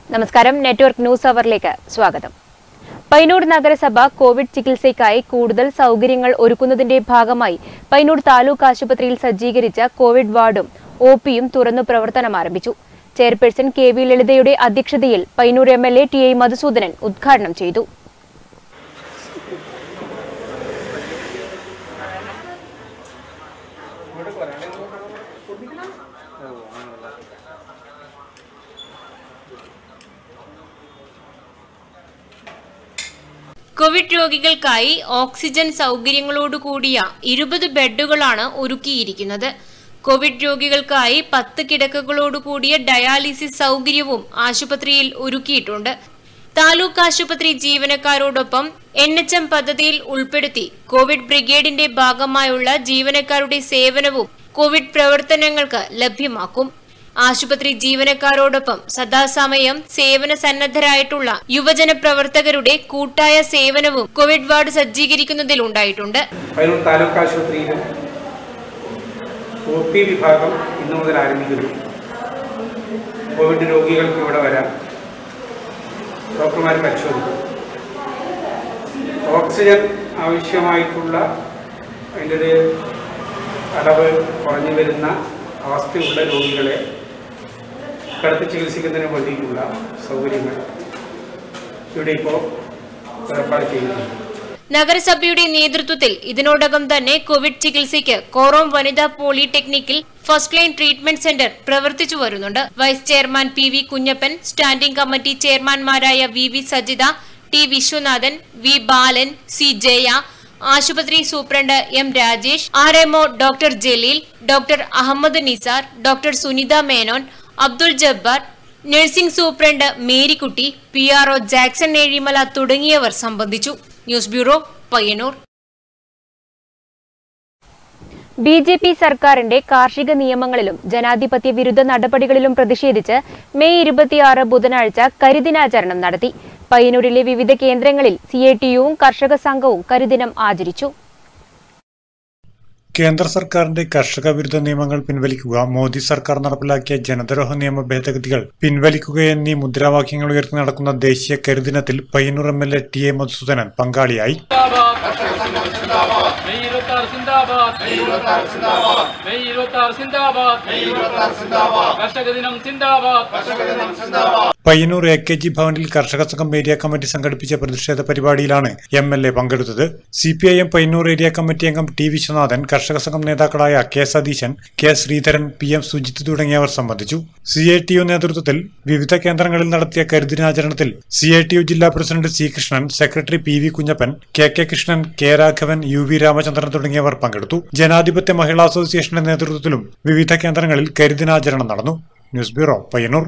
നമസ്കാരം network news അവറിലേക്ക് സ്വാഗതം പൈനൂർ നഗരസഭ കോവിഡ് ചികിത്സയ്ക്കായി കൂടുതൽ സൗകര്യങ്ങൾ ഒരുക്കുന്നതിന്റെ ഭാഗമായി പൈനൂർ താലൂക്ക് ആശുപത്രിയിൽ സജ്ജീകരിച്ച കോവിഡ് വാർഡും ഒ പിയും തുറന്നു പ്രവർത്തനം ആരംഭിച്ചു ചെയർപേഴ്സൺ കെ വി ലളിതയുടെ അധ്യക്ഷതയിൽ Payyanur M L A T I Madhusoodanan ഉദ്ഘാടനം ചെയ്തു കോവിഡ് രോഗികൾക്കായി ഓക്സിജൻ സൗകര്യങ്ങളോടുകൂടിയ ഇരുപത് ബെഡുകളാണ് ഒരുക്കിയിരിക്കുന്നത് കോവിഡ് രോഗികൾക്കായി പത്ത് കിടക്കകളോടുകൂടിയ ഡയാലിസിസ് സൗകര്യവും ആശുപത്രിയിൽ ഒരുക്കിയിട്ടുണ്ട് താലൂക്ക് ആശുപത്രി ജീവനക്കാരോടൊപ്പം എൻ എച്ച് എം പദ്ധതിയിൽ ഉൾപ്പെടുത്തി കോവിഡ് ബ്രിഗേഡിന്റെ ഭാഗമായുള്ള ജീവനക്കാരുടെ സേവനവും കോവിഡ് പ്രവർത്തനങ്ങൾക്ക് ലഭ്യമാക്കും ആശുപത്രി ജീവനക്കാരോടൊപ്പം സദാസമയം സേവന സന്നദ്ധരായിട്ടുള്ള യുവജന പ്രവർത്തകരുടെ കൂട്ടായ സേവനവും കോവിഡ് വാർഡ് സജ്ജീകരിക്കുന്നതിൽ ഉണ്ടായിട്ടുണ്ട് പയ്യന്നൂർ താലൂക്ക് ആശുപത്രിയിലും ഒ പി വിഭാഗം ഇന്നു മുതൽ ആരംഭിക്കുന്നു കോവിഡ് രോഗികൾക്ക് ഇവിടെ വരാം ഡോക്ടർമാർ പരിശോധിക്കും ഓക്സിജൻ ആവശ്യമായിട്ടുള്ള അതിൻ്റെ ഒരു അളവ് കുറഞ്ഞു വരുന്ന അവസ്ഥയുള്ള രോഗികളെ കിടത്തി ചികിത്സിക്കുന്നതിന് വേണ്ടിയിട്ടുള്ള സൗകര്യങ്ങൾ ഇവിടെ ഇപ്പോൾ ഏർപ്പാട് ചെയ്യുന്നുണ്ട് നഗരസഭയുടെ നേതൃത്വത്തിൽ ഇതിനോടകം തന്നെ കോവിഡ് ചികിത്സയ്ക്ക് കോറോം വനിതാ പോളിടെക്നിക്കിൽ ഫസ്റ്റ് ലൈൻ ട്രീറ്റ്മെന്റ് സെന്റർ പ്രവർത്തിച്ചു വരുന്നുണ്ട് vice chairman P V Kunhappan standing committee ചെയർമാൻമാരായ V V Sajitha T Viswanathan V Balan C Jaya ആശുപത്രി superintendent M Rajesh R MO doctor Jaleel doctor Ahmed Nisar doctor Sunitha Menon Abdul Jabbar nursing superintendent Marykutty P R O Jackson Ezhimala തുടങ്ങിയവർ സംബന്ധിച്ചു news bureau Payyanur B J P സർക്കാരിന്റെ കാർഷിക നിയമങ്ങളിലും ജനാധിപത്യ വിരുദ്ധ നടപടികളിലും പ്രതിഷേധിച്ച് മെയ് ഇരുപത്തിയാറ് ബുധനാഴ്ച കരിദിനാചരണം നടത്തി പയ്യന്നൂരിലെ വിവിധ കേന്ദ്രങ്ങളിൽ സി ഐ ടിയുവും കർഷക സംഘവും കരിദിനം ആചരിച്ചു കേന്ദ്ര സർക്കാരിന്റെ കർഷക വിരുദ്ധ നിയമങ്ങൾ പിൻവലിക്കുക മോദി സർക്കാർ നടപ്പിലാക്കിയ ജനദ്രോഹ നിയമ ഭേദഗതികൾ പിൻവലിക്കുക എന്നീ മുദ്രാവാക്യങ്ങൾ ഉയർത്തി നടക്കുന്ന ദേശീയ കരുദിനത്തിൽ Payyanur M L A T A Madhusoodanan പങ്കാളിയായി മെയ് ഇരുപത്താറ് സിന്ദാബാദ് മെയ് ഇരുപത്താറ് സിന്ദാബാദ് കർഷക ദിനം സിന്ദാബാദ് പയ്യന്നൂർ എ കെ ജി ഭവനിൽ കർഷക സംഘം ഏരിയ കമ്മിറ്റി സംഘടിപ്പിച്ച പ്രതിഷേധ പരിപാടിയിലാണ് എം എൽ എ പങ്കെടുത്തത് C P I M Payyanur area committee അംഗം ടി വിശ്വനാഥൻ കർഷക സംഘം നേതാക്കളായ K Satheesan K Sreedharan P M Sujith തുടങ്ങിയവർ സംബന്ധിച്ചു സി ഐ ടി യു നേതൃത്വത്തിൽ വിവിധ കേന്ദ്രങ്ങളിൽ നടത്തിയ കരുദിനാചരണത്തിൽ സി ഐ ടി യു ജില്ലാ president C Krishnan secretary P V Kunhappan K K Krishnan K Raghavan U V Ramachandran തുടങ്ങിയവർ പങ്കെടുത്തു ജനാധിപത്യ മഹിളാ അസോസിയേഷന്റെ നേതൃത്വത്തിലും വിവിധ കേന്ദ്രങ്ങളിൽ കരുദിനാചരണം നടന്നു ന്യൂസ് ബ്യൂറോ പയ്യന്നൂർ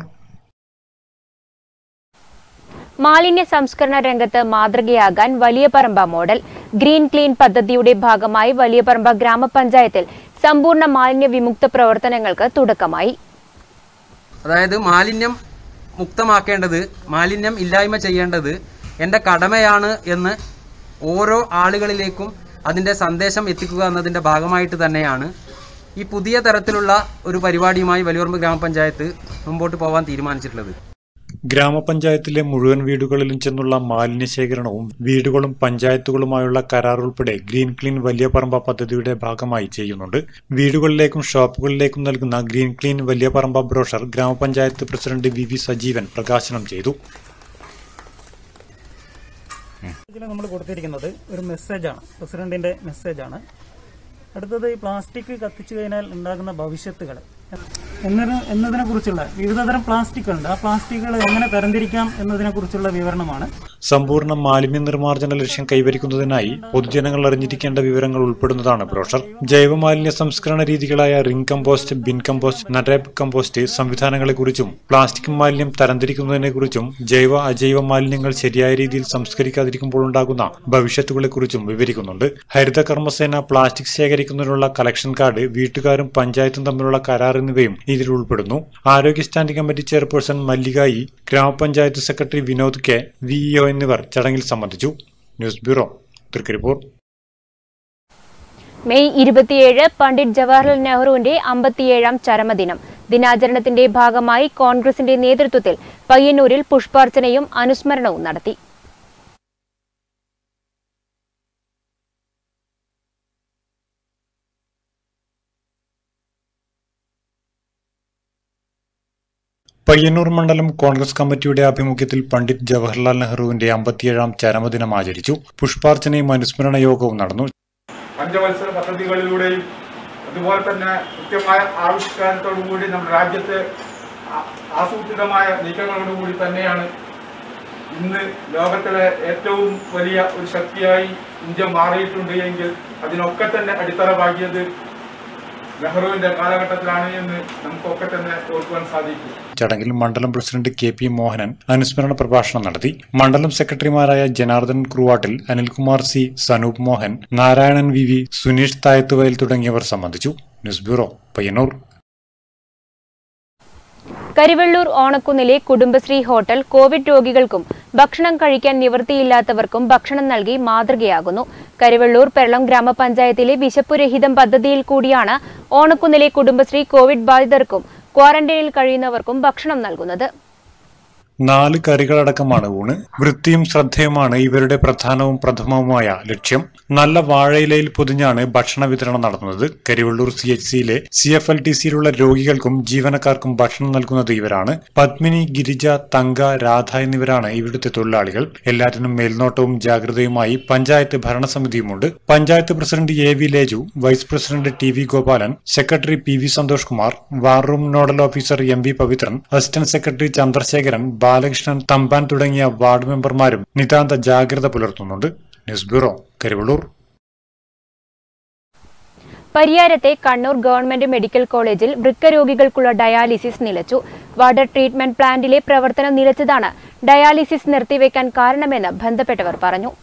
മാലിന്യ സംസ്കരണ രംഗത്ത് മാതൃകയാകാൻ വലിയപറമ്പ മോഡൽ ഗ്രീൻ ക്ലീൻ പദ്ധതിയുടെ ഭാഗമായി വലിയപറമ്പ ഗ്രാമപഞ്ചായത്തിൽ സമ്പൂർണ്ണ മാലിന്യ വിമുക്ത പ്രവർത്തനങ്ങൾക്ക് തുടക്കമായി അതായത് മാലിന്യം മുക്തമാക്കേണ്ടത് മാലിന്യം ഇല്ലായ്മ ചെയ്യേണ്ടത് എൻ്റെ കടമയാണ് എന്ന് ഓരോ ആളുകളിലേക്കും അതിൻ്റെ സന്ദേശം എത്തിക്കുക എന്നതിൻ്റെ ഭാഗമായിട്ട് തന്നെയാണ് ഈ പുതിയ തരത്തിലുള്ള ഒരു പരിപാടിയുമായി വലിയവർമ്മ ഗ്രാമപഞ്ചായത്ത് മുമ്പോട്ട് പോകാൻ തീരുമാനിച്ചിട്ടുള്ളത് ഗ്രാമപഞ്ചായത്തിലെ മുഴുവൻ വീടുകളിലും ചെന്നുള്ള മാലിന്യ ശേഖരണവും വീടുകളും പഞ്ചായത്തുകളുമായുള്ള കരാർ ഉൾപ്പെടെ ഗ്രീൻ ക്ലീൻ വലിയ പറമ്പ പദ്ധതിയുടെ ഭാഗമായി ചെയ്യുന്നുണ്ട് വീടുകളിലേക്കും ഷോപ്പുകളിലേക്കും നൽകുന്ന green clean Valiyaparamba brochure ഗ്രാമപഞ്ചായത്ത് പ്രസിഡന്റ് വി വി സജീവൻ പ്രകാശനം ചെയ്തു ഇതിൽ നമ്മൾ കൊടുത്തിരിക്കുന്നത് ഒരു മെസ്സേജാണ് പ്രസിഡന്റിന്റെ മെസ്സേജാണ് അടുത്തത് ഈ പ്ലാസ്റ്റിക് കത്തിച്ചു കഴിഞ്ഞാൽ ഉണ്ടാകുന്ന ഭവിഷ്യത്തുകൾ എന്നതിന് എന്നതിനെ കുറിച്ചുള്ള വിവിധതരം പ്ലാസ്റ്റിക്കുകളുണ്ട് ആ പ്ലാസ്റ്റിക്കുകൾ എങ്ങനെ തരംതിരിക്കാം എന്നതിനെ കുറിച്ചുള്ള വിവരണമാണ് സമ്പൂർണ്ണ മാലിന്യ നിർമ്മാർജ്ജന ലക്ഷ്യം കൈവരിക്കുന്നതിനായി പൊതുജനങ്ങൾ അറിഞ്ഞിരിക്കേണ്ട വിവരങ്ങൾ ഉൾപ്പെടുന്നതാണ് ബ്രോഷർ ജൈവമാലിന്യ സംസ്കരണ രീതികളായ റിംഗ് കമ്പോസ്റ്റ് ബിൻ കമ്പോസ്റ്റ് നഡേബ് കമ്പോസ്റ്റ് സംവിധാനങ്ങളെക്കുറിച്ചും പ്ലാസ്റ്റിക് മാലിന്യം തരംതിരിക്കുന്നതിനെക്കുറിച്ചും ജൈവ അജൈവ മാലിന്യങ്ങൾ ശരിയായ രീതിയിൽ സംസ്കരിക്കാതിരിക്കുമ്പോൾ ഉണ്ടാകുന്ന ഭവിഷ്യത്തുകളെക്കുറിച്ചും വിവരിക്കുന്നുണ്ട് ഹരിത കർമ്മസേന പ്ലാസ്റ്റിക് ശേഖരിക്കുന്നതിനുള്ള കളക്ഷൻ കാർഡ് വീട്ടുകാരും പഞ്ചായത്തും തമ്മിലുള്ള കരാർ എന്നിവയും ഇതിൽ ഉൾപ്പെടുന്നു ആരോഗ്യ standing committee chairperson Mallika E ഗ്രാമപഞ്ചായത്ത് സെക്രട്ടറി വിനോദ് കെ വിഇഒ എന്നിവർ ചടങ്ങിൽ സംബന്ധിച്ചു ന്യൂസ് ബ്യൂറോ തൃക്കരിപ്പൂർ മെയ് ഇരുപത്തിയേഴ് പണ്ഡിറ്റ് ജവഹർലാൽ നെഹ്റുവിന്റെ അമ്പത്തിയേഴാം ചരമദിനം ദിനാചരണത്തിന്റെ ഭാഗമായി കോൺഗ്രസിന്റെ നേതൃത്വത്തിൽ പയ്യന്നൂരിൽ പുഷ്പാർച്ചനയും അനുസ്മരണവും നടത്തി പയ്യന്നൂർ മണ്ഡലം കോൺഗ്രസ് കമ്മിറ്റിയുടെ ആഭിമുഖ്യത്തിൽ പണ്ഡിറ്റ് ജവഹർലാൽ നെഹ്റുവിന്റെ അമ്പത്തിയേഴാം ചരമദിനം ആചരിച്ചു പുഷ്പാർച്ചനയും അനുസ്മരണ യോഗവും നടന്നു പഞ്ചവത്സര പദ്ധതികളിലൂടെയും അതുപോലെ തന്നെ കൃത്യമായ ആവിഷ്കാരത്തോടുകൂടി നമ്മുടെ രാജ്യത്ത് ആ- ആസൂത്രിതമായ നീക്കങ്ങളോടുകൂടി തന്നെയാണ് ഇന്ന് ലോകത്തിലെ ഏറ്റവും വലിയ ഒരു ശക്തിയായി ഇന്ത്യ മാറിയിട്ടുണ്ട് എങ്കിൽ അതിനൊക്കെ തന്നെ അടിത്തറ പാകിയത് നെഹ്റുവിന്റെ കാലഘട്ടത്തിലാണ് എന്ന് നമുക്കൊക്കെ തന്നെ ഓർക്കുവാൻ സാധിക്കും ചടങ്ങിൽ മണ്ഡലം പ്രസിഡന്റ് കെ പി മോഹനൻ അനുസ്മരണ പ്രഭാഷണം നടത്തി മണ്ഡലം സെക്രട്ടറിമാരായ Janardhan Kruvattil Anilkumar C Sanoop Mohan Narayanan V V Suneesh Thayathuvayal തുടങ്ങിയവർ സംബന്ധിച്ചു ന്യൂസ് ബ്യൂറോ പയ്യന്നൂർ കരിവെള്ളൂർ ഓണക്കുന്നിലെ കുടുംബശ്രീ ഹോട്ടൽ കോവിഡ് രോഗികൾക്കും ഭക്ഷണം കഴിക്കാൻ നിവൃത്തിയില്ലാത്തവർക്കും ഭക്ഷണം നൽകി മാതൃകയാകുന്നു കരിവെള്ളൂർ പെരളം ഗ്രാമപഞ്ചായത്തിലെ വിശപ്പുരഹിതം പദ്ധതിയിൽ കൂടിയാണ് ഓണക്കുന്നിലെ കുടുംബശ്രീ കോവിഡ് ബാധിതർക്കും ക്വാറന്റൈനിൽ കഴിയുന്നവർക്കും ഭക്ഷണം നൽകുന്നത് നാല് കറികളടക്കമാണ് ഊണ് വൃത്തിയും ശ്രദ്ധയുമാണ് ഇവരുടെ പ്രധാനവും പ്രഥമവുമായ ലക്ഷ്യം നല്ല വാഴയിലയിൽ പൊതിഞ്ഞാണ് ഭക്ഷണ വിതരണം നടത്തുന്നത് കരിവള്ളൂർ സി എച്ച് സിയിലെ സി എഫ് എൽ ടി സിയിലുള്ള രോഗികൾക്കും ജീവനക്കാർക്കും ഭക്ഷണം നൽകുന്നത് ഇവരാണ് പത്മിനി ഗിരിജ തങ്ക രാധ എന്നിവരാണ് ഇവിടുത്തെ തൊഴിലാളികൾ എല്ലാറ്റിനും മേൽനോട്ടവും ജാഗ്രതയുമായി പഞ്ചായത്ത് ഭരണസമിതിയുമുണ്ട് panchayat president A V Leju vice president T V Gopalan secretary P V Santhosh Kumar war room nodal officer M V Pavithran assistant secretary Chandrasekharan Balakrishnan Thampan തുടങ്ങിയ വാർഡ് മെമ്പർമാരും നിതാന്ത ജാഗ്രത പുലർത്തുന്നുണ്ട് ന്യൂസ് ബ്യൂറോ കരിവള്ളൂർ പരിയാരത്തെ കണ്ണൂർ ഗവൺമെന്റ് മെഡിക്കൽ കോളേജിൽ വൃക്ക രോഗികൾക്കുള്ള ഡയാലിസിസ് നിലച്ചു വാട്ടർ ട്രീറ്റ്മെന്റ് പ്ലാന്റിലെ പ്രവർത്തനം നിലച്ചതാണ് ഡയാലിസിസ് നിർത്തിവെക്കാൻ കാരണമെന്ന് ബന്ധപ്പെട്ടവർ പറഞ്ഞു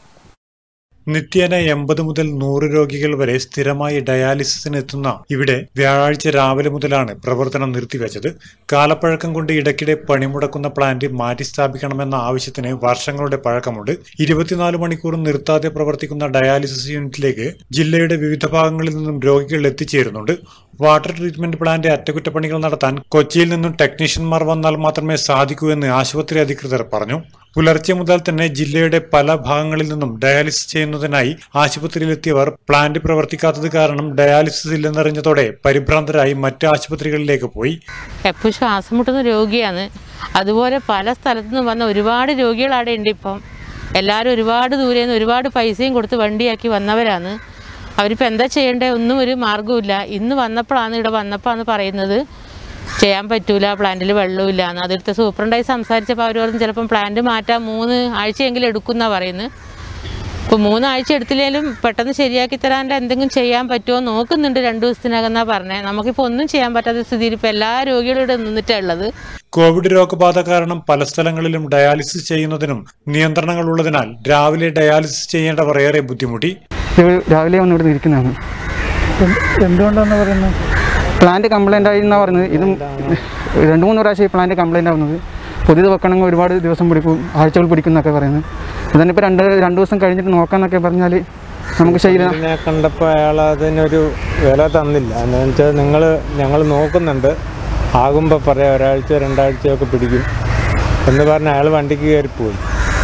നിത്യേന എൺപത് മുതൽ നൂറ് രോഗികൾ വരെ സ്ഥിരമായി ഡയാലിസിസിന് എത്തുന്ന ഇവിടെ വ്യാഴാഴ്ച രാവിലെ മുതലാണ് പ്രവർത്തനം നിർത്തിവെച്ചത് കാലപ്പഴക്കം കൊണ്ട് ഇടയ്ക്കിടെ പണിമുടക്കുന്ന പ്ലാന്റ് മാറ്റി സ്ഥാപിക്കണമെന്ന ആവശ്യത്തിന് വർഷങ്ങളുടെ പഴക്കമുണ്ട് ഇരുപത്തിനാല് മണിക്കൂറും നിർത്താതെ പ്രവർത്തിക്കുന്ന ഡയാലിസിസ് യൂണിറ്റിലേക്ക് ജില്ലയുടെ വിവിധ ഭാഗങ്ങളിൽ നിന്നും രോഗികൾ എത്തിച്ചേരുന്നുണ്ട് വാട്ടർ ട്രീറ്റ്മെന്റ് പ്ലാന്റ് അറ്റകുറ്റപ്പണികൾ നടത്താൻ കൊച്ചിയിൽ നിന്നും ടെക്നീഷ്യന്മാർ വന്നാൽ മാത്രമേ സാധിക്കൂ എന്ന് ആശുപത്രി അധികൃതർ പറഞ്ഞു പുലർച്ചെ മുതൽ തന്നെ ജില്ലയുടെ പല ഭാഗങ്ങളിൽ നിന്നും ഡയാലിസിസ് ചെയ്യുന്നതിനായി ആശുപത്രിയിലെത്തിയവർ പ്ലാന്റ് പ്രവർത്തിക്കാത്തത് കാരണം ഡയാലിസിസ് ഇല്ലെന്നറിഞ്ഞതോടെ പരിഭ്രാന്തരായി മറ്റ് ആശുപത്രികളിലേക്ക് പോയി എപ്പോൾ ശ്വാസം മുട്ടുന്ന രോഗിയാണ് അതുപോലെ പല സ്ഥലത്തു നിന്ന് വന്ന ഒരുപാട് രോഗികൾ അവിടെ ഉണ്ട് ഇപ്പം എല്ലാവരും ഒരുപാട് ദൂരെ നിന്ന് ഒരുപാട് പൈസയും കൊടുത്ത് വണ്ടിയാക്കി വന്നവരാണ് അവരിപ്പോൾ എന്താ ചെയ്യേണ്ടത് ഒന്നും ഒരു മാർഗ്ഗവുമില്ല ഇന്ന് വന്നപ്പോഴാണ് ഇവിടെ വന്നപ്പോഴാണ് പറയുന്നത് ചെയ്യാൻ പറ്റൂല പ്ലാന്റിൽ വെള്ളമില്ല എന്ന് അതെടുത്ത് സൂപ്രണ്ടായി സംസാരിച്ചപ്പോൾ അവർ പറഞ്ഞു ചിലപ്പം പ്ലാന്റ് മാറ്റാൻ മൂന്ന് ആഴ്ചയെങ്കിലും എടുക്കുമെന്നാണ് പറയുന്നത് ഇപ്പോൾ മൂന്നാഴ്ച എടുത്തില്ലെങ്കിലും പെട്ടെന്ന് ശരിയാക്കി തരാനുള്ള എന്തെങ്കിലും ചെയ്യാൻ പറ്റുമോ നോക്കുന്നുണ്ട് രണ്ട് ദിവസത്തിനകം എന്നാണ് പറഞ്ഞത് നമുക്കിപ്പോൾ ഒന്നും ചെയ്യാൻ പറ്റാത്ത സ്ഥിതിയിൽ ഇപ്പോൾ എല്ലാ രോഗികളും ഇവിടെ നിന്നിട്ടാണ് ഉള്ളത് കോവിഡ് രോഗബാധ കാരണം പല സ്ഥലങ്ങളിലും ഡയാലിസിസ് ചെയ്യുന്നതിനും നിയന്ത്രണങ്ങൾ ഉള്ളതിനാൽ രാവിലെ ഡയാലിസിസ് ചെയ്യേണ്ടവർ ഏറെ ബുദ്ധിമുട്ടി രാവിലെ വന്ന് ഇവിടെ ഇരിക്കുന്നതാണ് എന്തുകൊണ്ടാണ് പറയുന്നത് പ്ലാന്റ് കംപ്ലൈൻ്റ് ആയി എന്നാണ് പറയുന്നത് ഇതും രണ്ട് മൂന്ന് പ്രാവശ്യം ഈ പ്ലാന്റ് കംപ്ലൈൻ്റ് ആവുന്നത് പുതിയത് വെക്കണമെങ്കിൽ ഒരുപാട് ദിവസം പിടിക്കും ആഴ്ചകൾ പിടിക്കും എന്നൊക്കെ പറയുന്നത് അതന്നെ ഇപ്പോൾ രണ്ട് രണ്ട് ദിവസം കഴിഞ്ഞിട്ട് നോക്കാമെന്നൊക്കെ പറഞ്ഞാൽ നമുക്ക് ശരീരം ഇതിനെ കണ്ടപ്പോൾ അയാൾ അതിനൊരു വില തന്നില്ല എന്ന് വെച്ചാൽ നിങ്ങൾ ഞങ്ങൾ നോക്കുന്നുണ്ട് ആകുമ്പോൾ പറയാം ഒരാഴ്ച രണ്ടാഴ്ചയൊക്കെ പിടിക്കും എന്ന് പറഞ്ഞ് അയാൾ വണ്ടിക്ക് കയറിപ്പോയി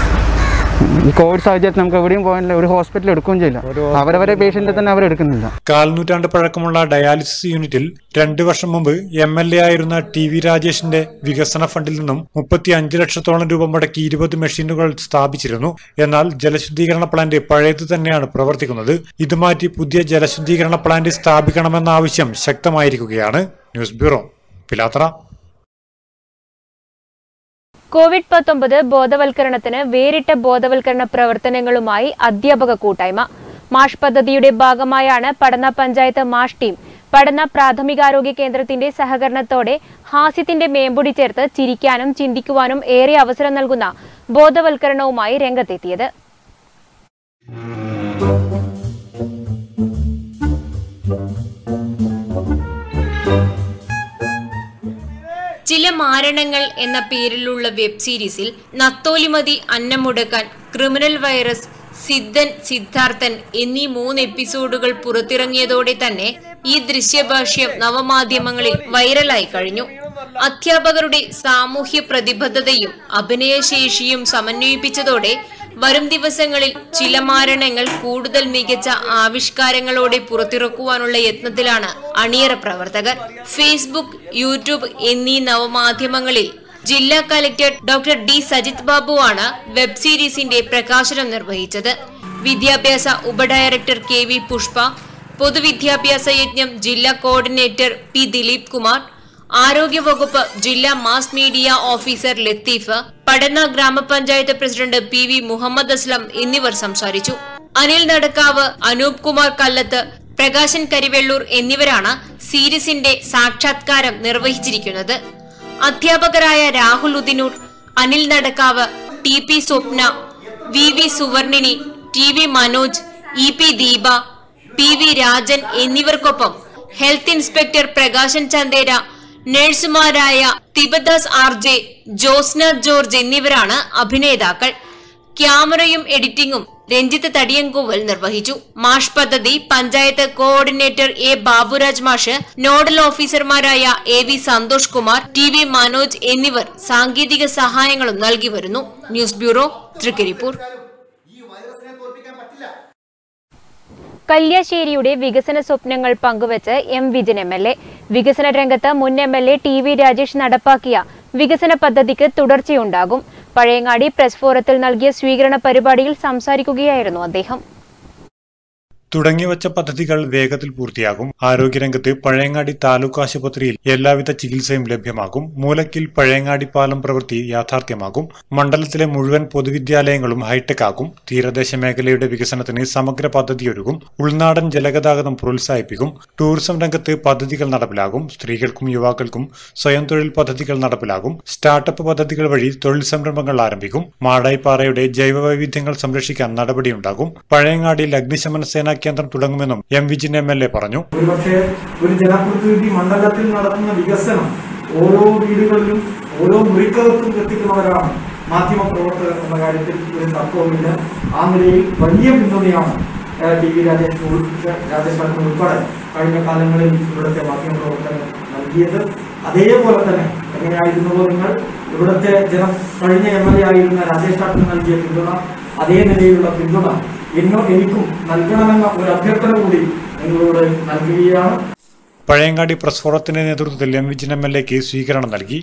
ഈ കോവിഡ് സാഹചര്യത്തിൽ നമുക്ക് എവിടെയും പോകാനില്ല ഒരു ഹോസ്പിറ്റലിൽ എടുക്കുകയും ചെയ്യില്ല അവരവരെ പേഷ്യൻ്റെ തന്നെ അവരെടുക്കുന്നില്ല കാൽനൂറ്റാണ്ട് പഴക്കമുള്ള ഡയാലിസിസ് യൂണിറ്റിൽ രണ്ടു വർഷം മുമ്പ് എം എൽ എ ആയിരുന്ന ടി വി രാജേഷിന്റെ വികസന ഫണ്ടിൽ നിന്നും മുപ്പത്തി അഞ്ച് ലക്ഷത്തോളം രൂപ മുടക്കി ഇരുപത് മെഷീനുകൾ സ്ഥാപിച്ചിരുന്നു എന്നാൽ ജലശുദ്ധീകരണ പ്ലാന്റ് പഴയത് തന്നെയാണ് പ്രവർത്തിക്കുന്നത് ഇത് മാറ്റി പുതിയ ജലശുദ്ധീകരണ പ്ലാന്റ് സ്ഥാപിക്കണമെന്ന ആവശ്യം ശക്തമായിരിക്കുകയാണ് ന്യൂസ് ബ്യൂറോ പിലാത്ര കോവിഡ് പത്തൊമ്പത് ബോധവൽക്കരണത്തിന് വേറിട്ട ബോധവൽക്കരണ പ്രവർത്തനങ്ങളുമായി അധ്യാപക കൂട്ടായ്മ മാഷ് പദ്ധതിയുടെ ഭാഗമായാണ് പടന്ന പഞ്ചായത്ത് മാഷ് ടീം പടന്ന പ്രാഥമികാരോഗ്യ കേന്ദ്രത്തിന്റെ സഹകരണത്തോടെ ഹാസ്യത്തിന്റെ മേമ്പൊടി ചേർത്ത് ചിരിക്കാനും ചിന്തിക്കുവാനും ഏറെ അവസരം നൽകുന്ന ബോധവൽക്കരണവുമായി രംഗത്തെത്തിയത് ചില മാരണങ്ങൾ എന്ന പേരിലുള്ള വെബ് സീരീസിൽ നത്തോലിമതി അന്നം മുടക്കാൻ ക്രിമിനൽ വൈറസ് സിദ്ധൻ സിദ്ധാർത്ഥൻ എന്നീ മൂന്ന് എപ്പിസോഡുകൾ പുറത്തിറങ്ങിയതോടെ തന്നെ ഈ ദൃശ്യഭാഷ്യം നവമാധ്യമങ്ങളിൽ വൈറലായി കഴിഞ്ഞു അധ്യാപകരുടെ സാമൂഹ്യ പ്രതിബദ്ധതയും അഭിനയശേഷിയും സമന്വയിപ്പിച്ചതോടെ വരും ദിവസങ്ങളിൽ ചില മാരണങ്ങൾ കൂടുതൽ മികച്ച ആവിഷ്കാരങ്ങളോടെ പുറത്തിറക്കുവാനുള്ള യത്നത്തിലാണ് അണിയറ പ്രവർത്തകർ ഫേസ്ബുക്ക് യൂട്യൂബ് എന്നീ നവമാധ്യമങ്ങളിൽ ജില്ലാ കലക്ടർ ഡോക്ടർ ഡി സജിത് ബാബുവാണ് വെബ് സീരീസിന്റെ പ്രകാശനം നിർവഹിച്ചത് വിദ്യാഭ്യാസ ഉപഡയറക്ടർ കെ വി പുഷ്പ പൊതുവിദ്യാഭ്യാസ യജ്ഞം ജില്ലാ കോർഡിനേറ്റർ പി ദിലീപ് കുമാർ ആരോഗ്യവകുപ്പ് ജില്ലാ mass media officer Latheef Padanna ഗ്രാമപഞ്ചായത്ത് president P V Muhammad Aslam എന്നിവർ സംസാരിച്ചു അനിൽ നടക്കാവ് അനൂപ് കുമാർ കല്ലത്ത് പ്രകാശൻ കരിവെള്ളൂർ എന്നിവരാണ് സീരീസിന്റെ സാക്ഷാത്കാരം നിർവഹിച്ചിരിക്കുന്നത് അധ്യാപകരായ Rahul Udinur Anil Nadakkavu T P Swapna V V Suvarnini T V Manoj E P Deepa P V Rajan എന്നിവർക്കൊപ്പം ഹെൽത്ത് ഇൻസ്പെക്ടർ പ്രകാശൻ ചന്ദേര നഴ്സുമാരായ Thibadas R J Josna George എന്നിവരാണ് അഭിനേതാക്കൾ ക്യാമറയും എഡിറ്റിംഗും രഞ്ജിത്ത് തടിയങ്കോവൽ നിർവഹിച്ചു മാഷ് പദ്ധതി പഞ്ചായത്ത് കോർഡിനേറ്റർ എ ബാബുരാജ് മാഷ് നോഡൽ ഓഫീസർമാരായ A V Santhosh Kumar T V Manoj എന്നിവർ സാങ്കേതിക സഹായങ്ങളും നൽകി വരുന്നു ന്യൂസ് ബ്യൂറോ തൃക്കരിപ്പൂർ കല്യാശ്ശേരിയുടെ വികസന സ്വപ്നങ്ങൾ പങ്കുവച്ച് M Vijin M L A വികസന രംഗത്ത് മുൻ M L A T V Rajesh നടപ്പാക്കിയ വികസന പദ്ധതിക്ക് തുടർച്ചയുണ്ടാകും പഴയങ്ങാടി പ്രസ് ഫോറത്തിൽ നൽകിയ സ്വീകരണ പരിപാടിയിൽ സംസാരിക്കുകയായിരുന്നു അദ്ദേഹം തുടങ്ങിവച്ച പദ്ധതികൾ വേഗത്തിൽ പൂർത്തിയാകും ആരോഗ്യരംഗത്ത് പഴയങ്ങാടി താലൂക്ക് ആശുപത്രിയിൽ എല്ലാവിധ ചികിത്സയും ലഭ്യമാകും മൂലക്കിൽ പഴയങ്ങാടി പാലം പ്രവൃത്തി യാഥാർത്ഥ്യമാകും മണ്ഡലത്തിലെ മുഴുവൻ പൊതുവിദ്യാലയങ്ങളും ഹൈടെക് ആക്കും തീരദേശ മേഖലയുടെ വികസനത്തിന് സമഗ്ര പദ്ധതിയൊരുക്കും ഉൾനാടൻ ജലഗതാഗതം പ്രോത്സാഹിപ്പിക്കും ടൂറിസം രംഗത്ത് പദ്ധതികൾ നടപ്പിലാകും സ്ത്രീകൾക്കും യുവാക്കൾക്കും സ്വയം തൊഴിൽ പദ്ധതികൾ നടപ്പിലാകും സ്റ്റാർട്ടപ്പ് പദ്ധതികൾ വഴി തൊഴിൽ സംരംഭങ്ങൾ ആരംഭിക്കും മാടായിപ്പാറയുടെ ജൈവവൈവിധ്യങ്ങൾ സംരക്ഷിക്കാൻ നടപടിയുണ്ടാകും പഴയങ്ങാടിയിൽ അഗ്നിശമന സേനാ കേന്ദ്രം തുടങ്ങുമെന്നും M Vijin M L A പറഞ്ഞു ഒരുപക്ഷെ ഒരു ജനപ്രതിനിധി മണ്ഡലത്തിൽ നടത്തുന്ന വികസനം ഓരോ വീടുകളിലും ഓരോ മുറിക്കകത്തും എത്തിക്കുന്നവരാണ് മാധ്യമ പ്രവർത്തകർ എന്ന കാര്യത്തിൽ ഒരു തർക്കവുമില്ല ആ നിലയിൽ വലിയ പിന്തുണയാണ് ഏഹ്, ടി വി രാജേഷ് ഉൾ- രാജേഷ് ഏട്ടൻ ഉൾപ്പെടെ കഴിഞ്ഞ കാലങ്ങളിൽ ഇവിടുത്തെ മാധ്യമ പ്രവർത്തകർ നൽകിയത് അതേപോലെ തന്നെ എങ്ങനെയായിരുന്നുവോ നിങ്ങൾ ഇവിടുത്തെ ജനം കഴിഞ്ഞ എം എൽ എ ആയിരുന്ന രാജേഷ് ഏട്ടൻ നൽകിയ പിന്തുണ അതേ നിലയിലുള്ള പിന്തുണ എന്നോ എനിക്കും നൽകണമെന്ന ഒരു അഭ്യർത്ഥന കൂടി നിങ്ങളോട് നൽകുകയാണ് പഴയങ്ങാടി പ്രസ് ഫോറത്തിന്റെ നേതൃത്വത്തിൽ എം വിജിൻ എം എൽ എക്ക് സ്വീകരണം നൽകി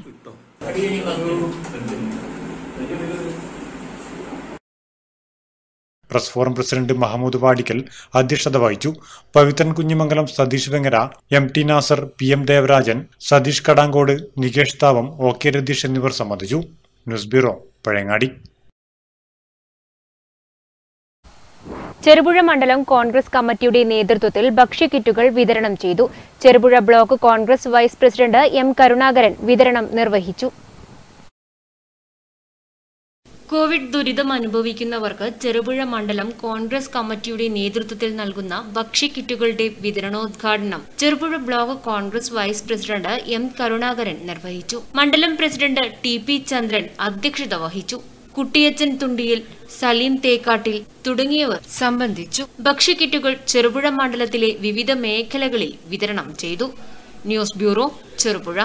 press forum president Mahmood Vadikkal അധ്യക്ഷത വഹിച്ചു Pavithran Kunhimangalam Satheesh Vengara M T Nasar P M Devarajan Satheesh Kadankode Nikesh Thavam O K Ratheesh എന്നിവർ സംബന്ധിച്ചു ന്യൂസ് ബ്യൂറോ പഴയങ്ങാടി ചെറുപുഴ മണ്ഡലം കോൺഗ്രസ് കമ്മിറ്റിയുടെ നേതൃത്വത്തിൽ ഭക്ഷ്യക്കിറ്റുകൾ വിതരണം ചെയ്തു Cherupuzha block Congress vice president M Karunakaran വിതരണം നിർവഹിച്ചു കോവിഡ് ദുരിതം അനുഭവിക്കുന്നവർക്ക് ചെറുപുഴ മണ്ഡലം കോൺഗ്രസ് കമ്മിറ്റിയുടെ നേതൃത്വത്തിൽ നൽകുന്ന ഭക്ഷ്യക്കിറ്റുകളുടെ വിതരണോദ്ഘാടനം Cherupuzha block Congress vice president M Karunakaran നിർവഹിച്ചു മണ്ഡലം പ്രസിഡന്റ് ടി പി ചന്ദ്രൻ അധ്യക്ഷത വഹിച്ചു കുട്ടിയച്ചൻ തുണ്ടിയിൽ സലീം തേക്കാട്ടിൽ തുടങ്ങിയവർ സംബന്ധിച്ചു ഭക്ഷ്യക്കിറ്റുകൾ ചെറുപുഴ മണ്ഡലത്തിലെ വിവിധ മേഖലകളിൽ വിതരണം ചെയ്തു ന്യൂസ് ബ്യൂറോ ചെറുപുഴ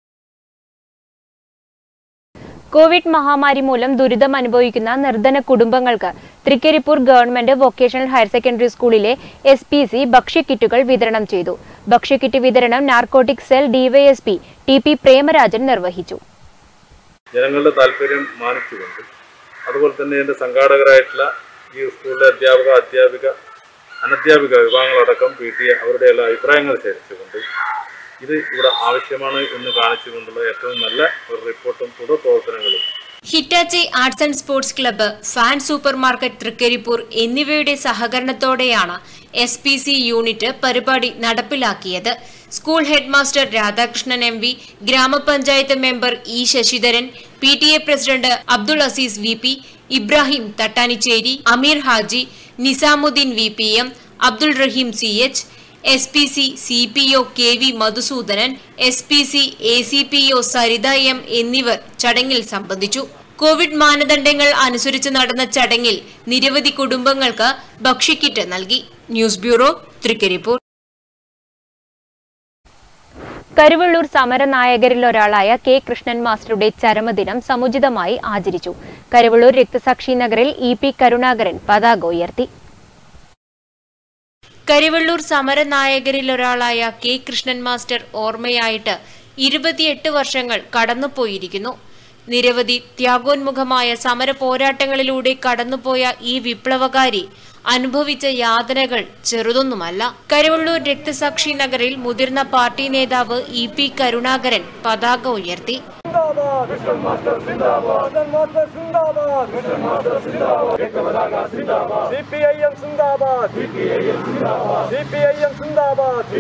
കോവിഡ് മഹാമാരി മൂലം ദുരിതം അനുഭവിക്കുന്ന നിർധന കുടുംബങ്ങൾക്ക് Trikaripur government vocational higher secondary സ്കൂളിലെ എസ് പി സി ഭക്ഷ്യക്കിറ്റുകൾ വിതരണം ചെയ്തു ഭക്ഷ്യക്കിറ്റ് വിതരണം narcotic cell DYSP T P Premarajan നിർവഹിച്ചു ജനങ്ങളുടെ താല്പര്യം മാനിച്ചുകൊണ്ട് അതുപോലെ തന്നെ ഇതിൻ്റെ സംഘാടകരായിട്ടുള്ള ഈ സ്കൂളിലെ അധ്യാപക അധ്യാപിക അനധ്യാപിക വിഭാഗങ്ങളടക്കം പി ടി എ അവരുടെ എല്ലാ അഭിപ്രായങ്ങൾ ശേഖരിച്ചുകൊണ്ട് ഇത് ഇവിടെ ആവശ്യമാണ് എന്ന് കാണിച്ചുകൊണ്ടുള്ള ഏറ്റവും നല്ല ഒരു റിപ്പോർട്ടും തുടർ പ്രവർത്തനങ്ങളും Hitachi arts and sports club fan super market Trikaripur എന്നിവയുടെ സഹകരണത്തോടെയാണ് എസ് പി സി യൂണിറ്റ് പരിപാടി നടപ്പിലാക്കിയത് school headmaster Radhakrishnan M V ഗ്രാമപഞ്ചായത്ത് member E Sasidharan P T A president Abdul Azeez V P Ibrahim Thattanicheri Ameer Haji Nizamuddin V P M Abdul Raheem C H S P C C P O K V Madhusoodanan S P C A C P O Saritha M എന്നിവർ ചടങ്ങിൽ സംബന്ധിച്ചു Covid മാനദണ്ഡങ്ങൾ അനുസരിച്ച് നടന്ന ചടങ്ങിൽ നിരവധി കുടുംബങ്ങൾക്ക് ഭക്ഷ്യക്കിറ്റ് നൽകി ന്യൂസ് ബ്യൂറോ തൃക്കരിപ്പൂർ കരുവള്ളൂർ സമരനായകരിൽ ഒരാളായ കെ കൃഷ്ണൻ മാസ്റ്ററുടെ ചരമദിനം സമുചിതമായി ആചരിച്ചു കരുവള്ളൂർ രക്തസാക്ഷി നഗറിൽ ഇ പി കരുണാകരൻ പതാക ഉയർത്തി കരിവള്ളൂർ സമരനായകരിൽ ഒരാളായ കെ കൃഷ്ണൻ മാസ്റ്റർ ഓർമ്മയായിട്ട് ഇരുപത്തിയെട്ട് വർഷങ്ങൾ കടന്നുപോയിരിക്കുന്നു നിരവധി ത്യാഗോന്മുഖമായ സമര പോരാട്ടങ്ങളിലൂടെ കടന്നുപോയ ഈ വിപ്ലവകാരി അനുഭവിച്ച യാതനകൾ ചെറുതൊന്നുമല്ല കരുവള്ളൂർ രക്തസാക്ഷി നഗറിൽ മുതിർന്ന പാർട്ടി നേതാവ് ഇ പി കരുണാകരൻ പതാക ഉയർത്തി സിപിഐഎം സിന്ദാബാദ് സിപിഐഎം സിന്ദാബാദ്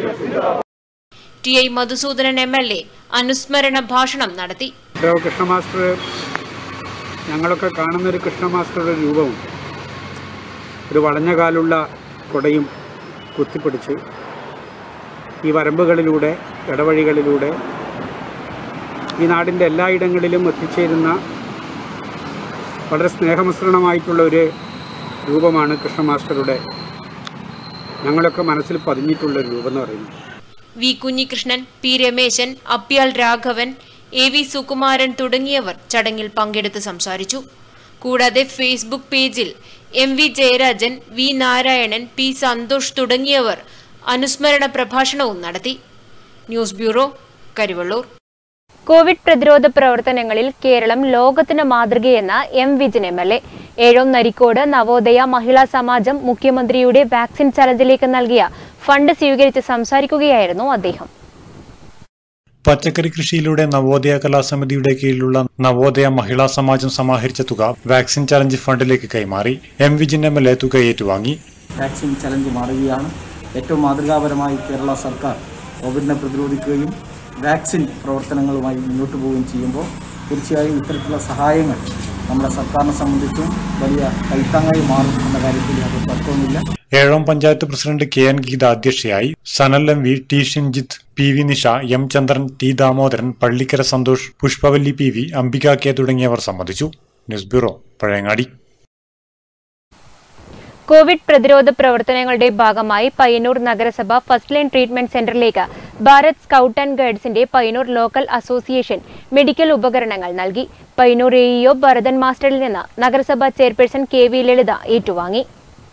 T I Madhusoodanan M L A അനുസ്മരണ ഭാഷണം നടത്തി ഡോ കൃഷ്ണ മാസ്റ്റർ ഞങ്ങളൊക്കെ കാണുന്ന ഒരു കൃഷ്ണ മാസ്റ്ററുടെ രൂപവും ഒരു വളഞ്ഞ കാലുള്ള കൊടയും കുത്തിപ്പിടിച്ച് ഈ വരമ്പുകളിലൂടെ ഇടവഴികളിലൂടെ ഈ നാടിൻ്റെ എല്ലായിടങ്ങളിലും എത്തിച്ചേരുന്ന വളരെ സ്നേഹമിശ്രണമായിട്ടുള്ള ഒരു രൂപമാണ് കൃഷ്ണ മാസ്റ്ററുടെ ഞങ്ങളൊക്കെ മനസ്സിൽ പതിഞ്ഞിട്ടുള്ള ഒരു രൂപം എന്ന് പറയുന്നത് V Kunhikrishnan P Rameshan Apyal Raghavan A V Sukumaran തുടങ്ങിയവർ ചടങ്ങിൽ പങ്കെടുത്ത് സംസാരിച്ചു കൂടാതെ ഫേസ്ബുക്ക് പേജിൽ M V Jayarajan V Narayanan P Santhosh തുടങ്ങിയവർ അനുസ്മരണ പ്രഭാഷണവും നടത്തി ന്യൂസ് ബ്യൂറോ കരിവള്ളൂർ കോവിഡ് പ്രതിരോധ പ്രവർത്തനങ്ങളിൽ കേരളം ലോകത്തിന് മാതൃകയെന്ന M Vijin M L A Ezhome Narikode Navodaya Mahila Samajam മുഖ്യമന്ത്രിയുടെ വാക്സിൻ ചലഞ്ചിലേക്ക് നൽകിയ ഫണ്ട് സ്വീകരിച്ച് സംസാരിക്കുകയായിരുന്നു അദ്ദേഹം പച്ചക്കറി കൃഷിയിലൂടെ നവോദയ കലാസമിതിയുടെ കീഴിലുള്ള നവോദയ മഹിളാ സമാജം സമാഹരിച്ച തുക വാക്സിൻ ചലഞ്ച് ഫണ്ടിലേക്ക് കൈമാറി M Vijin M L A തുക ഏറ്റുവാങ്ങി വാക്സിൻ ചലഞ്ച് മാറുകയാണ് ഏറ്റവും മാതൃകാപരമായി കേരള സർക്കാർ കോവിഡിനെ പ്രതിരോധിക്കുകയും വാക്സിൻ പ്രവർത്തനങ്ങളുമായി മുന്നോട്ട് പോവുകയും ചെയ്യുമ്പോൾ തീർച്ചയായും ഇത്തരത്തിലുള്ള സഹായങ്ങൾ നമ്മുടെ സർക്കാരിനെ സംബന്ധിച്ചും വലിയ കൈത്താങ്ങായി മാറും എന്ന കാര്യത്തിൽ യാതൊരു തർക്കവുമില്ല Ezhome panchayat president K N Geetha അധ്യക്ഷയായി Sanal M V T Shinjith P V Nisha M Chandran T Damodaran Pallikkara Santhosh Pushpavalli P V Ambika K തുടങ്ങിയവർ സംബന്ധിച്ചു ന്യൂസ് ബ്യൂറോ പഴയങ്ങാടി കോവിഡ് പ്രതിരോധ പ്രവർത്തനങ്ങളുടെ ഭാഗമായി പയ്യന്നൂർ നഗരസഭ ഫസ്റ്റ് ലൈൻ ട്രീറ്റ്മെന്റ് സെന്ററിലേക്ക് ഭാരത് സ്കൗട്ട് ആൻഡ് ഗൈഡ്സിന്റെ പയ്യന്നൂർ ലോക്കൽ അസോസിയേഷൻ മെഡിക്കൽ ഉപകരണങ്ങൾ നൽകി പയ്യന്നൂർ എഇഒ ഭരതൻ മാസ്റ്ററിൽ നിന്ന് നഗരസഭാ ചെയർപേഴ്സൺ കെ വി ലളിത ഏറ്റുവാങ്ങി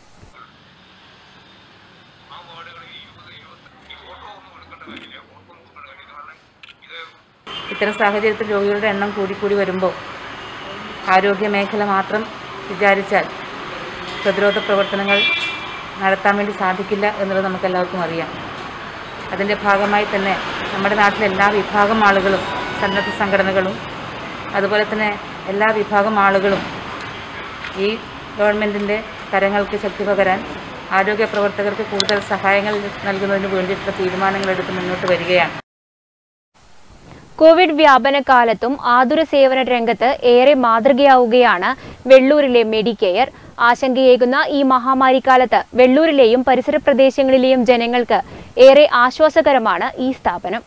ഇത്തരം സാഹചര്യത്തിൽ രോഗികളുടെ എണ്ണം കൂടിക്കൂടി വരുമ്പോൾ ആരോഗ്യ മേഖല മാത്രം വിചാരിച്ചാൽ പ്രതിരോധ പ്രവർത്തനങ്ങൾ നടത്താൻ വേണ്ടി സാധിക്കില്ല എന്നുള്ളത് നമുക്കെല്ലാവർക്കും അറിയാം അതിൻ്റെ ഭാഗമായി തന്നെ നമ്മുടെ നാട്ടിലെ എല്ലാ വിഭാഗം ആളുകളും സന്നദ്ധ സംഘടനകളും അതുപോലെ തന്നെ എല്ലാ വിഭാഗം ആളുകളും ഈ ഗവൺമെൻറ്റിൻ്റെ കരങ്ങൾക്ക് ശക്തി പകരാൻ ആരോഗ്യ പ്രവർത്തകർക്ക് കൂടുതൽ സഹായങ്ങൾ നൽകുന്നതിന് വേണ്ടിയിട്ടുള്ള തീരുമാനങ്ങളെടുത്ത് മുന്നോട്ട് വരികയാണ് കോവിഡ് വ്യാപന കാലത്തും ആതുര സേവന രംഗത്ത് ഏറെ മാതൃകയാവുകയാണ് വെള്ളൂരിലെ മെഡിക്കെയർ ആശങ്കയേകുന്ന ഈ മഹാമാരി കാലത്ത് വെള്ളൂരിലെയും പരിസര പ്രദേശങ്ങളിലെയും ജനങ്ങൾക്ക് ഏറെ ആശ്വാസകരമാണ് ഈ സ്ഥാപനം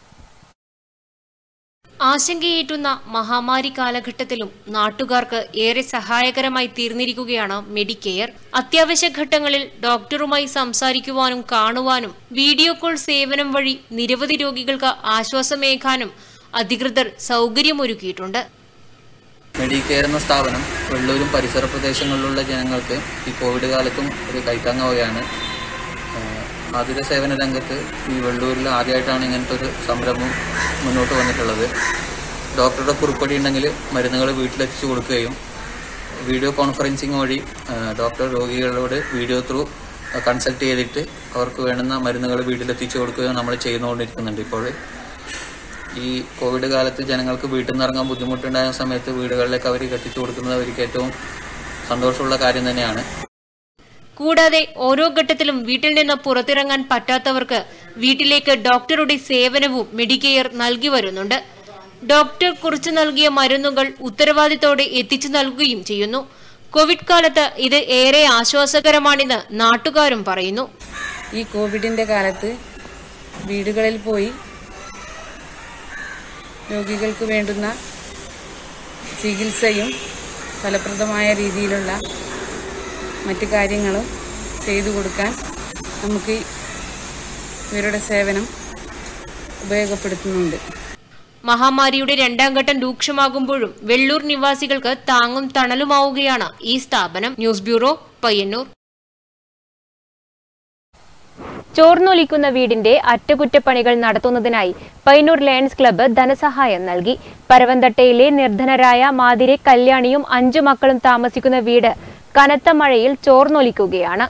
ആശങ്കയേറ്റുന്ന മഹാമാരി കാലഘട്ടത്തിലും നാട്ടുകാർക്ക് ഏറെ സഹായകരമായി തീർന്നിരിക്കുകയാണ് മെഡിക്കെയർ അത്യാവശ്യ ഘട്ടങ്ങളിൽ ഡോക്ടറുമായി സംസാരിക്കുവാനും കാണുവാനും വീഡിയോ കോൾ സേവനം വഴി നിരവധി രോഗികൾക്ക് ആശ്വാസമേകാനും അധികൃതർ സൗകര്യമൊരുക്കിയിട്ടുണ്ട് മെഡിക്കെയർ എന്ന സ്ഥാപനം വെള്ളൂരും പരിസര പ്രദേശങ്ങളിലുള്ള ജനങ്ങൾക്ക് ഈ കോവിഡ് കാലത്തും ഒരു കൈത്താങ്ങാവുകയാണ് ആഹ് ആതുര സേവന രംഗത്ത് ഈ വെള്ളൂരിൽ ആദ്യമായിട്ടാണ് ഇങ്ങനത്തെ ഒരു സംരംഭം മുന്നോട്ട് വന്നിട്ടുള്ളത് ഡോക്ടറുടെ കുറിപ്പടി ഉണ്ടെങ്കിൽ മരുന്നുകൾ വീട്ടിലെത്തിച്ചു കൊടുക്കുകയും വീഡിയോ കോൺഫറൻസിങ് വഴി ആഹ് ഡോക്ടർ രോഗികളോട് വീഡിയോ ത്രൂ കൺസൾട്ട് ചെയ്തിട്ട് അവർക്ക് വേണ്ടുന്ന മരുന്നുകൾ വീട്ടിലെത്തിച്ചു കൊടുക്കുകയും നമ്മൾ ചെയ്തുകൊണ്ടിരിക്കുന്നുണ്ട് ഇപ്പോൾ ഈ കോവിഡ് കാലത്ത് ജനങ്ങൾക്ക് വീട്ടിൽ നിന്ന് ഇറങ്ങാൻ ബുദ്ധിമുട്ടുണ്ടായ സമയത്ത് വീടുകളിലേക്ക് അവർ എത്തിച്ചു കൊടുക്കുന്നത് അവർക്ക് ഏറ്റവും സന്തോഷമുള്ള കാര്യം തന്നെയാണ് കൂടാതെ ഓരോ ഘട്ടത്തിലും വീട്ടിൽ നിന്ന് പുറത്തിറങ്ങാൻ പറ്റാത്തവർക്ക് വീട്ടിലേക്ക് ഡോക്ടറുടെ സേവനവും മെഡിക്കെയർ നൽകി വരുന്നുണ്ട് ഡോക്ടർ കുറിച്ചു നൽകിയ മരുന്നുകൾ ഉത്തരവാദിത്തോടെ എത്തിച്ചു നൽകുകയും ചെയ്യുന്നു കോവിഡ് കാലത്ത് ഇത് ഏറെ ആശ്വാസകരമാണെന്ന് നാട്ടുകാരും പറയുന്നു ഈ കോവിഡിൻ്റെ കാലത്ത് വീടുകളിൽ പോയി രോഗികൾക്ക് വേണ്ടുന്ന ചികിത്സയും ഫലപ്രദമായ രീതിയിലുള്ള മറ്റു കാര്യങ്ങളും ചെയ്തു കൊടുക്കാൻ നമുക്ക് ഇവരുടെ സേവനം ഉപയോഗപ്പെടുത്തുന്നുണ്ട് മഹാമാരിയുടെ രണ്ടാം ഘട്ടം രൂക്ഷമാകുമ്പോഴും വെള്ളൂർ നിവാസികൾക്ക് താങ്ങും തണലുമാവുകയാണ് ഈ സ്ഥാപനം ന്യൂസ് ബ്യൂറോ പയ്യന്നൂർ ചോർന്നൊലിക്കുന്ന വീടിന്റെ അറ്റകുറ്റപ്പണികൾ നടത്തുന്നതിനായി പൈനൂർ ലയൺസ് ക്ലബ്ബ് ധനസഹായം നൽകി പരവന്തട്ടയിലെ നിർധനരായ മാതിരെ കല്യാണിയും അഞ്ചു മക്കളും താമസിക്കുന്ന വീട് കനത്ത മഴയിൽ ചോർന്നൊലിക്കുകയാണ്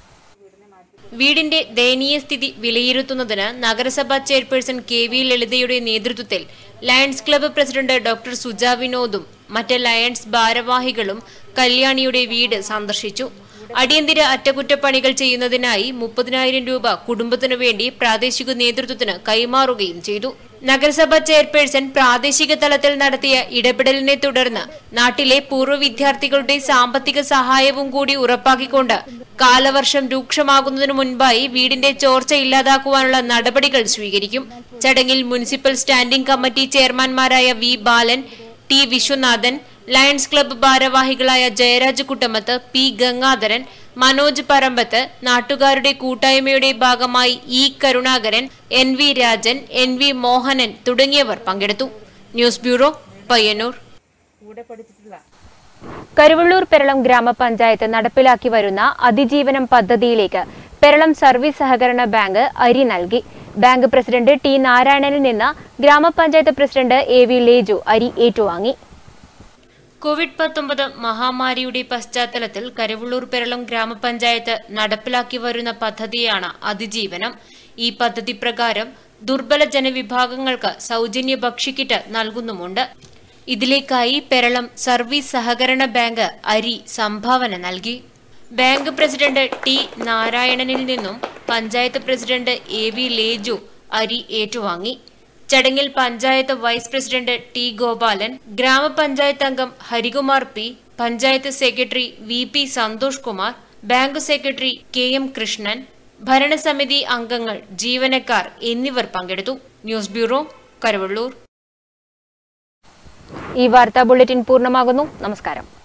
വീടിന്റെ ദയനീയ സ്ഥിതി വിലയിരുത്തുന്നതിന് നഗരസഭാ ചെയർപേഴ്സൺ കെ വി ലളിതയുടെ നേതൃത്വത്തിൽ Lions club president doctor Suja വിനോദും മറ്റ് ലയൺസ് ഭാരവാഹികളും കല്യാണിയുടെ വീട് സന്ദർശിച്ചു അടിയന്തര അറ്റകുറ്റപ്പണികൾ ചെയ്യുന്നതിനായി മുപ്പതിനായിരം രൂപ കുടുംബത്തിനു വേണ്ടി പ്രാദേശിക നേതൃത്വത്തിന് കൈമാറുകയും ചെയ്തു നഗരസഭാ ചെയർപേഴ്സൺ പ്രാദേശിക തലത്തിൽ നടത്തിയ ഇടപെടലിനെ തുടർന്ന് നാട്ടിലെ പൂർവ്വ വിദ്യാർത്ഥികളുടെ സാമ്പത്തിക സഹായവും കൂടി ഉറപ്പാക്കിക്കൊണ്ട് കാലവർഷം രൂക്ഷമാകുന്നതിനു മുൻപായി വീടിന്റെ ചോർച്ച ഇല്ലാതാക്കുവാനുള്ള നടപടികൾ സ്വീകരിക്കും ചടങ്ങിൽ മുനിസിപ്പൽ സ്റ്റാൻഡിംഗ് കമ്മിറ്റി ചെയർമാൻമാരായ V Balan T Viswanathan Lions club ഭാരവാഹികളായ ജയരാജ് കുട്ടമത്ത് പി ഗംഗാധരൻ മനോജ് പറമ്പത്ത് നാട്ടുകാരുടെ കൂട്ടായ്മയുടെ ഭാഗമായി E Karunakaran N V Rajan N V Mohanan തുടങ്ങിയവർ പങ്കെടുത്തു ന്യൂസ് ബ്യൂറോ പയ്യന്നൂർ കൂടെ പഠിച്ചിട്ടുള്ള കരുവള്ളൂർ പെരളം ഗ്രാമപഞ്ചായത്ത് നടപ്പിലാക്കി വരുന്ന അതിജീവനം പദ്ധതിയിലേക്ക് പെരളം സർവീസ് സഹകരണ ബാങ്ക് അരി നൽകി ബാങ്ക് പ്രസിഡന്റ് ടി നാരായണനിൽ നിന്ന് ഗ്രാമപഞ്ചായത്ത് പ്രസിഡന്റ് എ വി ലേജു അരി ഏറ്റുവാങ്ങി കോവിഡ് പത്തൊമ്പത് മഹാമാരിയുടെ പശ്ചാത്തലത്തിൽ കരുവള്ളൂർ പെരളം ഗ്രാമപഞ്ചായത്ത് നടപ്പിലാക്കി വരുന്ന പദ്ധതിയാണ് അതിജീവനം ഈ പദ്ധതി പ്രകാരം ദുർബല ജനവിഭാഗങ്ങൾക്ക് സൗജന്യ ഭക്ഷ്യക്കിറ്റ് നൽകുന്നുമുണ്ട് ഇതിലേക്കായി പെരളം സർവീസ് സഹകരണ ബാങ്ക് അരി സംഭാവന നൽകി ബാങ്ക് പ്രസിഡന്റ് ടി നാരായണനിൽ നിന്നും panchayat president A V Leju അരി ഏറ്റുവാങ്ങി ചടങ്ങിൽ panchayat vice president T Gopalan ഗ്രാമപഞ്ചായത്ത് അംഗം Harikumar P panchayat secretary V P Santhosh Kumar bank secretary K M Krishnan ഭരണസമിതി അംഗങ്ങൾ ജീവനക്കാർ എന്നിവർ പങ്കെടുത്തു ന്യൂസ് ബ്യൂറോ കരുവള്ളൂർ ഈ വാർത്താ ബുള്ളറ്റിൻ പൂർണ്ണമാകുന്നു നമസ്കാരം